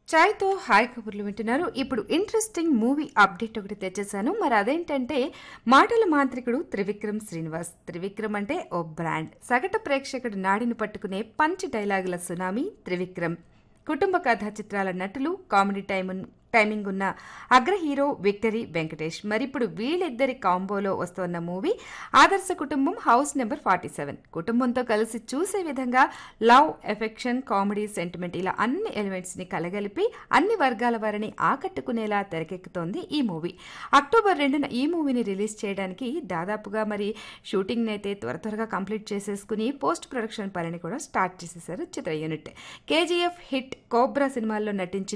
ఛాయ్తో hi కబుర్లు వింటున్నారు ఇప్పుడు ఇంట్రెస్టింగ్ మూవీ అప్డేట్ ఒకటి తెచ్చేసాను మరి అదేంటంటే మాటల మాంత్రికుడు త్రివిక్రమ్ శ్రీనివాస్ త్రివిక్రమ్ అంటే ఓ బ్రాండ్ సగటు ప్రేక్షకుడు నాడిని పట్టుకునే పంచ్ డైలాగుల సునామీ త్రివిక్రమ్ కుటుంబ కథా చిత్రాల నటులు కామెడీ టైమ్ టైమింగ్ ఉన్న అగ్ర హీరో విక్టరీ వెంకటేష్ మరి ఇప్పుడు వీళ్ళిద్దరి కాంబోలో వస్తున్న మూవీ ఆదర్శ కుటుంబం హౌస్ నెంబర్ ఫార్టీ సెవెన్ కుటుంబంతో కలిసి చూసే విధంగా లవ్ ఎఫెక్షన్ కామెడీ సెంటిమెంట్ ఇలా అన్ని ఎలిమెంట్స్ ని కలగలిపి అన్ని వర్గాల వారిని ఆకట్టుకునేలా తెరకెక్కుతోంది ఈ మూవీ అక్టోబర్ రెండున ఈ మూవీని రిలీజ్ చేయడానికి దాదాపుగా మరి షూటింగ్ అయితే త్వర త్వరగా కంప్లీట్ చేసేసుకుని పోస్ట్ ప్రొడక్షన్ పనిని కూడా స్టార్ట్ చేసేసారు చిత్ర యూనిట్ కేజీఎఫ్ హిట్ కోబ్రా సినిమాల్లో నటించిన